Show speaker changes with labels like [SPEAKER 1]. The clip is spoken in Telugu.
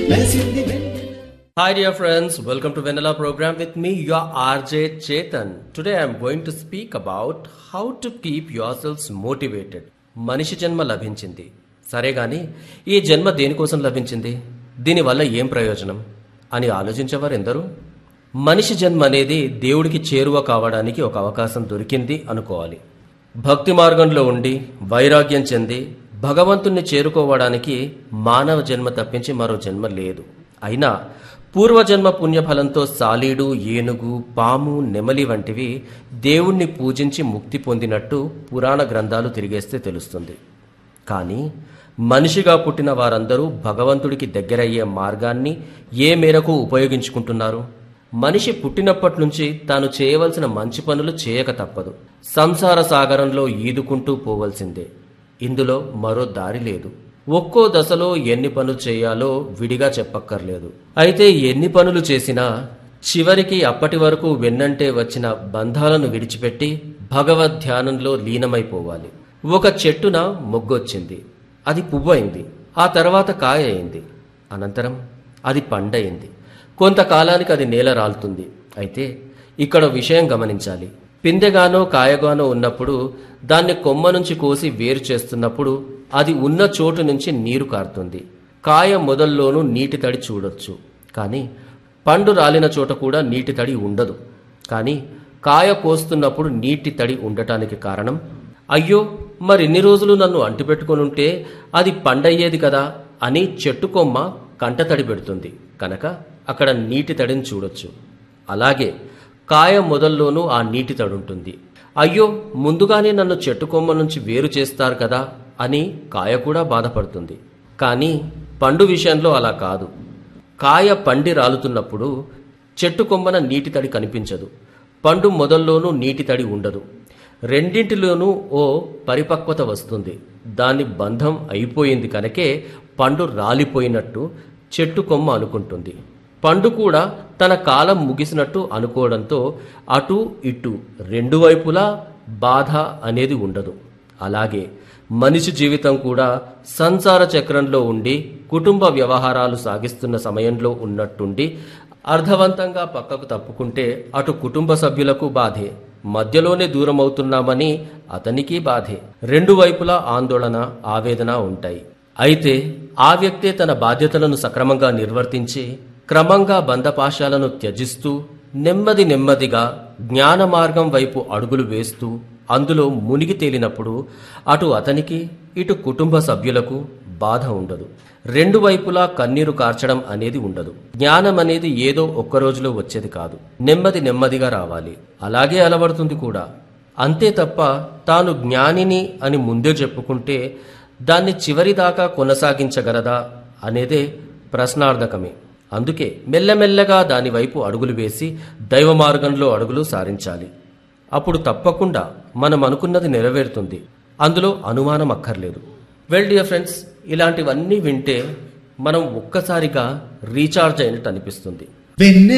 [SPEAKER 1] మెరిసింది వెన్నెల
[SPEAKER 2] Hi dear friends, welcome to Vanilla program with me, your RJ Chetan. Today I am going to speak about how to keep yourselves motivated. మనిషి జన్మ లభించింది సరే గాని ఈ జన్మ దేనికోసం లభించింది దీనివల్ల ఏం ప్రయోజనం అని ఆలోచించేవారు ఎందరూ మనిషి జన్మ అనేది దేవుడికి చేరువ కావడానికి ఒక అవకాశం దొరికింది అనుకోవాలి భక్తి మార్గంలో ఉండి వైరాగ్యం చెంది భగవంతుణ్ణి చేరుకోవడానికి మానవ జన్మ తప్పించి మరో జన్మ లేదు అయినా పూర్వజన్మ పుణ్యఫలంతో సాలీడు ఏనుగు పాము నెమలి వంటివి దేవుణ్ణి పూజించి ముక్తి పొందినట్టు పురాణ గ్రంథాలు తిరిగేస్తే తెలుస్తుంది కానీ మనిషిగా పుట్టిన వారందరూ భగవంతుడికి దగ్గరయ్యే మార్గాన్ని ఏ మేరకు ఉపయోగించుకుంటున్నారు మనిషి పుట్టినప్పటి నుంచి తాను చేయవలసిన మంచి పనులు చేయక తప్పదు సంసార సాగరంలో ఈదుకుంటూ పోవలసిందే ఇందులో మరో దారి లేదు ఒక్కో దశలో ఎన్ని పనులు చేయాలో విడిగా చెప్పక్కర్లేదు అయితే ఎన్ని పనులు చేసినా చివరికి అప్పటి వరకు వెన్నంటే వచ్చిన బంధాలను విడిచిపెట్టి భగవద్ ధ్యానంలో లీనమైపోవాలి ఒక చెట్టున మొగ్గొచ్చింది అది పువ్వయింది ఆ తర్వాత కాయ అయింది అనంతరం అది పండయింది కొంతకాలానికి అది నేల రాలుతుంది అయితే ఇక్కడ విషయం గమనించాలి పిందెగానో కాయగానో ఉన్నప్పుడు దాన్ని కొమ్మ నుంచి కోసి వేరు చేస్తున్నప్పుడు అది ఉన్న చోటు నుంచి నీరు కారుతుంది కాయ మొదల్లోనూ నీటి తడి చూడొచ్చు కానీ పండు రాలిన చోట కూడా నీటి తడి ఉండదు కానీ కాయ కోస్తున్నప్పుడు నీటి తడి ఉండటానికి కారణం అయ్యో మరిన్ని రోజులు నన్ను అంటిపెట్టుకొనుంటే అది పండయ్యేది కదా అని చెట్టు కొమ్మ కంటతడి పెడుతుంది కనుక అక్కడ నీటి తడిని చూడొచ్చు అలాగే కాయ మొదల్లోనూ ఆ నీటి తడి ఉంటుంది అయ్యో ముందుగానే నన్ను చెట్టు కొమ్మ నుంచి వేరు చేస్తారు కదా అని కాయ కూడా బాధపడుతుంది కానీ పండు విషయంలో అలా కాదు కాయ పండి రాలుతున్నప్పుడు చెట్టు కొమ్మన నీటి తడి కనిపించదు పండు మొదల్లోనూ నీటి తడి ఉండదు రెండింటిలోనూ ఓ పరిపక్వత వస్తుంది దాని బంధం అయిపోయింది కనుకే పండు రాలిపోయినట్టు చెట్టు కొమ్మ అనుకుంటుంది పండు కూడా తన కాలం ముగిసినట్టు అనుకోవడంతో అటు ఇటు రెండు వైపులా బాధ అనేది ఉండదు అలాగే మనిషి జీవితం కూడా సంసార చక్రంలో ఉండి కుటుంబ వ్యవహారాలు సాగిస్తున్న సమయంలో ఉన్నట్టుండి అర్థవంతంగా పక్కకు తప్పుకుంటే అటు కుటుంబ సభ్యులకు బాధే మధ్యలోనే దూరం అవుతున్నామని అతనికి బాధే రెండు వైపులా ఆందోళన ఆవేదన ఉంటాయి అయితే ఆ వ్యక్తే తన బాధ్యతలను సక్రమంగా నిర్వర్తించి క్రమంగా బంధపాశాలను త్యజిస్తూ నెమ్మది నెమ్మదిగా జ్ఞాన మార్గం వైపు అడుగులు వేస్తూ అందులో మునిగి తేలినప్పుడు అటు అతనికి ఇటు కుటుంబ సభ్యులకు బాధ ఉండదు రెండు వైపులా కన్నీరు కార్చడం అనేది ఉండదు జ్ఞానం అనేది ఏదో ఒక్క రోజులో వచ్చేది కాదు నెమ్మది నెమ్మదిగా రావాలి అలాగే అలవడుతుంది కూడా అంతే తప్ప తాను జ్ఞానిని అని ముందే చెప్పుకుంటే దాన్ని చివరిదాకా కొనసాగించగలదా అనేదే ప్రశ్నార్థకమే అందుకే మెల్లమెల్లగా దానివైపు అడుగులు వేసి దైవ మార్గంలో అడుగులు సారించాలి అప్పుడు తప్పకుండా మనం అనుకున్నది నెరవేరుతుంది అందులో అనుమానం అక్కర్లేదు వెల్ డియర్ ఫ్రెండ్స్ ఇలాంటివన్నీ వింటే మనం ఒక్కసారిగా రీఛార్జ్ అయినట్టు అనిపిస్తుంది
[SPEAKER 1] వెన్నెల